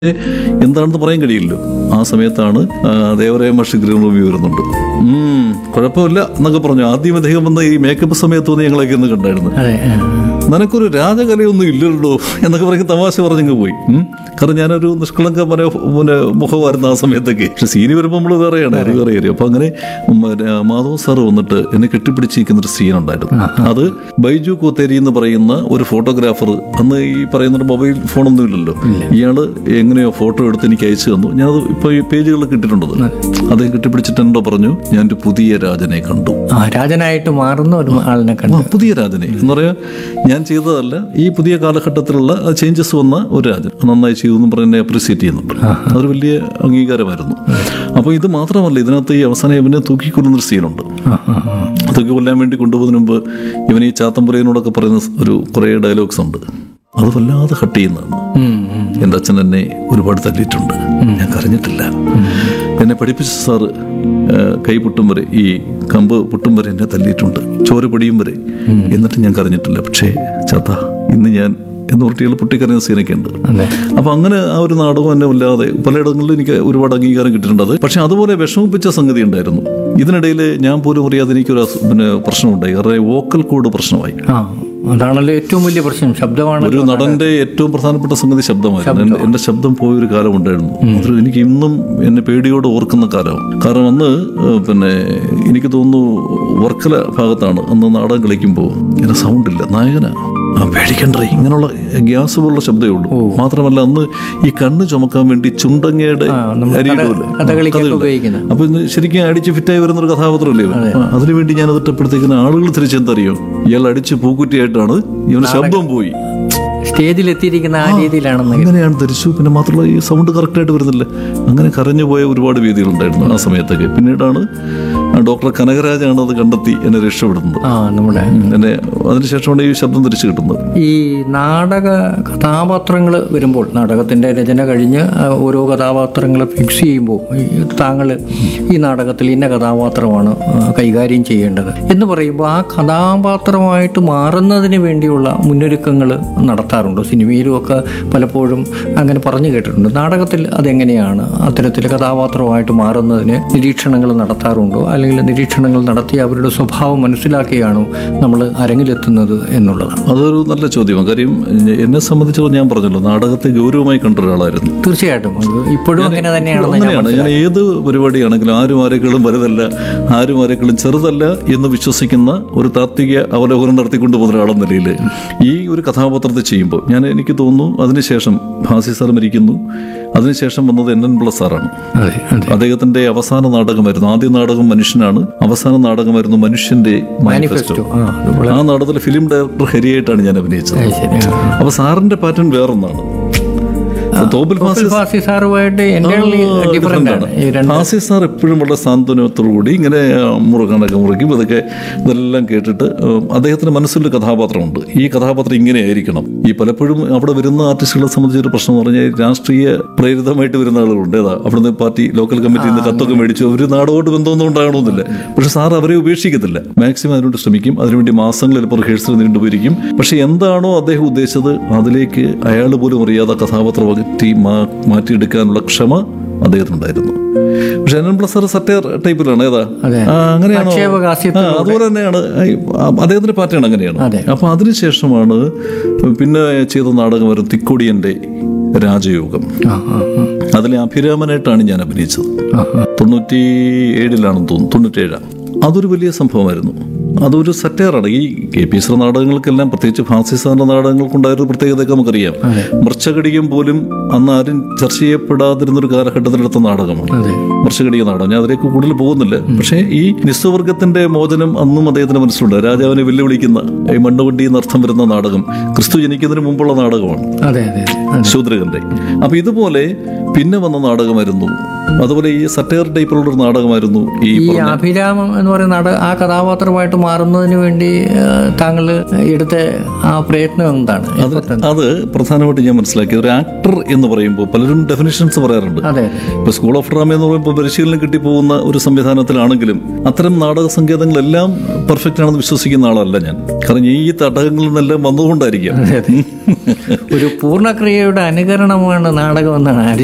എന്താണെന്ന് പറയാൻ കഴിയില്ലല്ലോ ആ സമയത്താണ് ആ, ദേവരായ മാഷ് ഗ്രീൻ റൂമിൽ വരുന്നുണ്ട് ഉം, കുഴപ്പമില്ല എന്നൊക്കെ പറഞ്ഞു ആദ്യം അദ്ദേഹം വന്ന ഈ മേക്കപ്പ് സമയത്ത് വന്ന് ഞങ്ങളൊക്കെ ഒന്ന് കണ്ടായിരുന്നു അതെ ആ. നിനക്കൊരു രാജകലയൊന്നും ഇല്ലല്ലോ എന്നൊക്കെ പറഞ്ഞ് തമാശ പറഞ്ഞങ്ങ് പോയി ഉം. കാരണം ഞാനൊരു നിഷ്കളങ്ക മനോ പിന്നെ മുഖമായിരുന്നു ആ സമയത്തൊക്കെ പക്ഷെ സീനി വരുമ്പോൾ നമ്മൾ വേറെയാണ് അത് വേറെ ഏരിയ അപ്പൊ അങ്ങനെ മറ്റേ മാധവ് സാറ് വന്നിട്ട് എന്നെ കെട്ടിപ്പിടിച്ചിരിക്കുന്ന ഒരു സീൻ ഉണ്ടായിരുന്നു അത് ബൈജു കോത്തേരി എന്ന് പറയുന്ന ഒരു ഫോട്ടോഗ്രാഫർ അന്ന് ഈ പറയുന്ന മൊബൈൽ ഫോണൊന്നും ഇല്ലല്ലോ ഇയാള് എങ്ങനെയോ ഫോട്ടോ എടുത്ത് എനിക്ക് അയച്ചു തന്നു ഞാനത് ഇപ്പൊ ഈ പേജുകളിൽ കിട്ടിയിട്ടുണ്ടത് അദ്ദേഹം കെട്ടിപ്പിടിച്ചിട്ട് എന്നോട് പറഞ്ഞു ഞാൻ ഒരു പുതിയ രാജനെ കണ്ടു ആ രാജനായിട്ട് മാറുന്ന ഒരു ആളിനെ കണ്ടു ആ, പുതിയ രാജനെ എന്ന് പറയാ ഞാൻ ചെയ്തതല്ല ഈ പുതിയ കാലഘട്ടത്തിലുള്ള ചേഞ്ചസ് വന്ന ഒരു രാജൻ നന്നായി ചെയ്തു എന്ന് പറഞ്ഞ് എന്നെ അപ്രിസിയേറ്റ് ചെയ്യുന്നുണ്ട് അതൊരു വലിയ അംഗീകാരമായിരുന്നു അപ്പോൾ ഇത് മാത്രമല്ല ഇതിനകത്ത് ഈ അവസാനം ഇവനെ തൂക്കിക്കൊല്ലുന്നൊരു സീനുണ്ട് ആ, ആ, ആ. തൂക്കി കൊല്ലാൻ വേണ്ടി കൊണ്ടുപോകുന്നതിന് മുമ്പ് ഇവൻ ഈ ചാത്തമ്പുരയിനോടൊക്കെ പറയുന്ന ഒരു കുറേ ഡയലോഗ്സ് ഉണ്ട് അത് വല്ലാതെ ഹട്ട് ചെയ്യുന്നതാണ് ഉം, ഉം. എൻ്റെ അച്ഛൻ എന്നെ ഒരുപാട് തല്ലിയിട്ടുണ്ട് ഞാൻ കരഞ്ഞിട്ടില്ല എന്നെ പഠിപ്പിച്ച സാറ് ആ, കൈ പൊട്ടും വരെ ഈ കമ്പ് പൊട്ടും വരെ എന്നെ തല്ലിയിട്ടുണ്ട് ചോര പൊടിയും വരെ എന്നിട്ട് ഞാൻ കരഞ്ഞിട്ടില്ല പക്ഷേ ചാത്ത ഇന്ന് ഞാൻ എന്ന് പറഞ്ഞിട്ട് പൊട്ടിക്കരഞ്ഞ സീനൊക്കെ ഉണ്ട് അതെ അപ്പൊ അങ്ങനെ ആ ഒരു നാടകം എന്നെ വല്ലാതെ പലയിടങ്ങളിലും എനിക്ക് ഒരുപാട് അംഗീകാരം കിട്ടിയിട്ടുണ്ട് അത് പക്ഷെ അതുപോലെ വിഷമിപ്പിച്ച സംഗതി ഉണ്ടായിരുന്നു ഇതിനിടയിൽ ഞാൻ പോലും അറിയാതെ എനിക്കൊരു അസു- പിന്നെ പ്രശ്നമുണ്ടായി കാരണം വോക്കൽ കോഡ് പ്രശ്നമായി ആ അതാണല്ലോ ഏറ്റവും വലിയ പ്രശ്നം ശബ്ദമാണ് ഒരു നടന്റെ ഏറ്റവും പ്രധാനപ്പെട്ട സംഗതി ശബ്ദമായിരുന്നു എന്റെ- എന്റെ ശബ്ദം പോയൊരു കാലം ഉണ്ടായിരുന്നു അത് എനിക്ക് ഇന്നും എന്നെ പേടിയോടെ ഓർക്കുന്ന കാലം കാരണം അന്ന് ഏഹ്, പിന്നെ എനിക്ക് തോന്നുന്നു വർക്കല ഭാഗത്താണ് അന്ന് നാടകം കളിക്കുമ്പോൾ എന്റെ സൗണ്ട് ഇല്ല നായകനാ ആ പേടിക്കണ്ടേ ഇങ്ങനെയുള്ള ഗ്യാസ് പോലുള്ള ശബ്ദമേ ഉള്ളൂ മാത്രമല്ല അന്ന് ഈ കണ്ണ് ചുമക്കാൻ വേണ്ടി ചുണ്ടങ്ങയുടെ ആ, നമ്മൾ അരിയിടുമല്ലോ. കഥകളിക്കൊക്കെ കഥയുണ്ട്. ഉപയോഗിക്കുന്നത് അപ്പൊ ഇന്ന് ശരിക്കും അടിച്ച് ഫിറ്റായി വരുന്ന ഒരു കഥാപാത്രമല്ലേ ഇവൻ? ആ, അതിനുവേണ്ടി ഞാൻ അതിട്ടപ്പോഴത്തേക്കിന് ആളുകൾ തിരിച്ചെന്തറിയോ ഇയാൾ അടിച്ച് പൂക്കുറ്റിയായിട്ടാണ് ഇവന് ശബ്ദം പോയി സ്റ്റേജിൽ എത്തിയിരിക്കുന്ന ആ രീതിയിലാണെന്ന് അങ്ങനെയാണ് ധരിച്ചു പിന്നെ മാത്രമല്ല ഈ സൗണ്ട് കറക്റ്റായിട്ട് വരുന്നില്ല അങ്ങനെ കരഞ്ഞു പോയ ഒരുപാട് വേദികളുണ്ടായിരുന്നു ആ സമയത്തൊക്കെ പിന്നീടാണ് ആ ഡോക്ടർ കനകരാജാണ് അത് കണ്ടെത്തി എന്നെ രക്ഷപ്പെടുന്നത് ആ നമ്മുടെ എന്നെ അതിനുശേഷമാണ് ഈ ശബ്ദം തിരിച്ചു കിട്ടുന്നത് ഈ നാടക കഥാപാത്രങ്ങൾ വരുമ്പോൾ നാടകത്തിൻ്റെ രചന കഴിഞ്ഞ് ആ, ഓരോ കഥാപാത്രങ്ങളെ ഫിക്സ് ചെയ്യുമ്പോൾ താങ്കൾ ഈ നാടകത്തിൽ ഇന്ന കഥാപാത്രമാണ് ആ, കൈകാര്യം ചെയ്യേണ്ടത് എന്ന് പറയുമ്പോൾ ആ കഥാപാത്രമായിട്ട് മാറുന്നതിന് വേണ്ടിയുള്ള മുന്നൊരുക്കങ്ങൾ നടത്താറുണ്ട് സിനിമയിലും ഒക്കെ പലപ്പോഴും അങ്ങനെ പറഞ്ഞു കേട്ടിട്ടുണ്ട് നാടകത്തിൽ അതെങ്ങനെയാണ് അത്തരത്തിൽ കഥാപാത്രമായിട്ട് മാറുന്നതിന് നിരീക്ഷണങ്ങൾ നടത്താറുണ്ടോ അല്ലെങ്കിൽ നിരീക്ഷണങ്ങൾ നടത്തി അവരുടെ സ്വഭാവം മനസ്സിലാക്കിയാണോ നമ്മൾ അരങ്ങിലെത്തുന്നത് എന്നുള്ളതാണ് അതൊരു നല്ല ചോദ്യമാണ് കാര്യം എന്നെ സംബന്ധിച്ചിടത്തോളം ഞാൻ പറഞ്ഞല്ലോ നാടകത്തെ ഗൗരവമായി കണ്ട ഒരാളായിരുന്നു തീർച്ചയായിട്ടും അത് ഇപ്പോഴും അങ്ങനെ തന്നെയാണെന്ന് ഞാൻ അങ്ങനെയാണ് ഞാൻ ഏത് പരിപാടിയാണെങ്കിലും ആരും ആരെക്കാളും വലുതല്ല ആരും ആരെക്കാളും ചെറുതല്ല എന്ന് വിശ്വസിക്കുന്ന ഒരു താത്വിക അവലോകനം നടത്തിക്കൊണ്ട് പോകുന്ന ഒരാളെന്ന നിലയിൽ ഈ ഒരു കഥാപാത്രത്തെ ചെയ്യുമ്പോൾ ഞാൻ എനിക്ക് തോന്നുന്നു അതിനുശേഷം ഭാസി സാർ മരിക്കുന്നു അതിനുശേഷം വന്നത് എൻ എൻ പിള്ള സാറാണ് അതെ അതെ അദ്ദേഹത്തിന്റെ അവസാന നാടകമായിരുന്നു ആദ്യ നാടകം മനുഷ്യനാണ് അവസാന നാടകമായിരുന്നു മനുഷ്യന്റെ മാനിഫെസ്റ്റോ മാനിഫെസ്റ്റോ ആ അത് വളരെ ആ നാടകത്തിൽ ഫിലിം ഡയറക്ടർ ഹരിയായിട്ടാണ് ഞാൻ അഭിനയിച്ചത് ശരി ആ. അപ്പൊ സാറിന്റെ പാറ്റേൺ വേറൊന്നാണ് തോപ്പിൽ ഭാസി ഫാസി സാറുമായിട്ട് എൻ്റെ ഡിഫറെൻ്റ് ആണ് ഈ രണ്ട് ഭാസി സാർ എപ്പോഴും വളരെ സാന്ത്വനത്തോടുകൂടി ഇങ്ങനെ ആ, മുറുകണൊക്കെ മുറിക്കും ഇതൊക്കെ ഇതെല്ലാം കേട്ടിട്ട് ഉം, അദ്ദേഹത്തിന് മനസ്സിലൊരു കഥാപാത്രമുണ്ട് ഈ കഥാപാത്രം ഇങ്ങനെ ആയിരിക്കണം ഈ പലപ്പോഴും അവിടെ വരുന്ന ആർട്ടിസ്റ്റുകളെ സംബന്ധിച്ച ഒരു പ്രശ്നം എന്ന് പറഞ്ഞാൽ രാഷ്ട്രീയ പ്രേരിതമായിട്ട് വരുന്ന ആളുകളുണ്ട് ഏതാ അവിടുന്ന് പാർട്ടി ലോക്കൽ കമ്മിറ്റിയിൽ നിന്ന് കത്തൊക്കെ മേടിച്ചു അവർ നാടോട്ട് ബന്ധമൊന്നും ഉണ്ടാകണമെന്നില്ല പക്ഷെ സാർ അവരെ ഉപേക്ഷിക്കത്തില്ല മാക്സിമം അതിനുവേണ്ടി ശ്രമിക്കും അതിനുവേണ്ടി മാസങ്ങൾ ചിലപ്പോൾ റിഹേഴ്സൽ നീണ്ടുപോയിരിക്കും പക്ഷെ എന്താണോ അദ്ദേഹം ഉദ്ദേശിച്ചത് അതിലേക്ക് അയാൾ പോലും അറിയാതെ കഥാപാത്രം അകറ്റി മാ- മാറ്റിയെടുക്കാനുള്ള ക്ഷമ അദ്ദേഹത്തിനുണ്ടായിരുന്നു പക്ഷെ N N plus sir satire ടൈപ്പിലാണ് ഏതാ അതെ. ആ, അങ്ങനെയാണോ ആക്ഷേപഹാസ്യത്തിലൂടെ. ആ, അതുപോലെ തന്നെയാണ് ഈ, ആ, അദ്ദേഹത്തിന്റെ പാറ്റേൺ അങ്ങനെയാണ് അതെ. അപ്പൊ അതിനുശേഷമാണ് പിന്നെ ചെയ്ത നാടകമായിരുന്നു തിക്കൊടിയന്റെ രാജയോഗം ആ ആ ആ. അതിലെ അഭിരാമനായിട്ടാണ് ഞാൻ അഭിനയിച്ചത് ആ ആ തൊണ്ണൂറ്റി ഏഴിലാണെന്ന് തോന്നുന്നു തൊണ്ണൂറ്റേഴാണ് അതൊരു വലിയ സംഭവമായിരുന്നു അതൊരു സറ്റയറാണ് ഈ കെ പി എസ് നാടകങ്ങൾക്കെല്ലാം പ്രത്യേകിച്ച് ഫാൻസി സാറിന്റെ നാടകങ്ങൾക്കുണ്ടായൊരു പ്രത്യേകതയൊക്കെ നമുക്കറിയാം മൃച്ഛകടികം പോലും അന്ന് ആരും ചർച്ച ചെയ്യപ്പെടാതിരുന്ന ഒരു കാലഘട്ടത്തിലെടുത്ത നാടകമാണ് അതെ വർഷഘടിക നാടകം ഞാൻ അതിലേക്ക് കൂടുതൽ പോകുന്നില്ല പക്ഷേ ഈ നിസ്വവർഗത്തിന്റെ മോചനം അന്നും അദ്ദേഹത്തിന് മനസ്സിലുണ്ട് രാജാവിനെ വെല്ലുവിളിക്കുന്ന ഈ മണ്ണുവണ്ടി എന്നർത്ഥം വരുന്ന നാടകം ക്രിസ്തു ജനിക്കുന്നതിന് മുമ്പുള്ള നാടകമാണ് അതെ അതെ അതെ ശൂദ്രകന്റെ അപ്പൊ ഇതുപോലെ പിന്നെ വന്ന നാടകമായിരുന്നു അതുപോലെ ഈ സറ്റയർ ടൈപ്പിലുള്ള ഒരു നാടകമായിരുന്നു ഈ ഈ അഭിരാമം എന്ന് പറയുന്ന നാടക ആ കഥാപാത്രമായിട്ട് മാറുന്നതിന് വേണ്ടി താങ്കൾ എടുത്ത ആ പ്രയത്നം എന്താണ് അത് അത് പ്രധാനമായിട്ട് ഞാൻ മനസ്സിലാക്കി ഒരു ആക്ടർ എന്ന് പറയുമ്പോൾ പലരും ഡെഫിനിഷൻസ് പറയാറുണ്ട് അതെ ഇപ്പൊ സ്കൂൾ ഓഫ് ഡ്രാമ എന്ന് പറയുമ്പോൾ പരിശീലനം കിട്ടി പോകുന്ന ഒരു സംവിധാനത്തിലാണെങ്കിലും അത്തരം നാടക സങ്കേതങ്ങളെല്ലാം പെർഫെക്റ്റ് ആണെന്ന് വിശ്വസിക്കുന്ന ആളല്ല ഞാൻ കാരണം ഈ തടകങ്ങളിൽ നിന്നെല്ലാം വന്നുകൊണ്ടായിരിക്കാം ഒരു പൂർണ്ണക്രിയയുടെ അനുകരണമാണ് നാടകം എന്നാണ്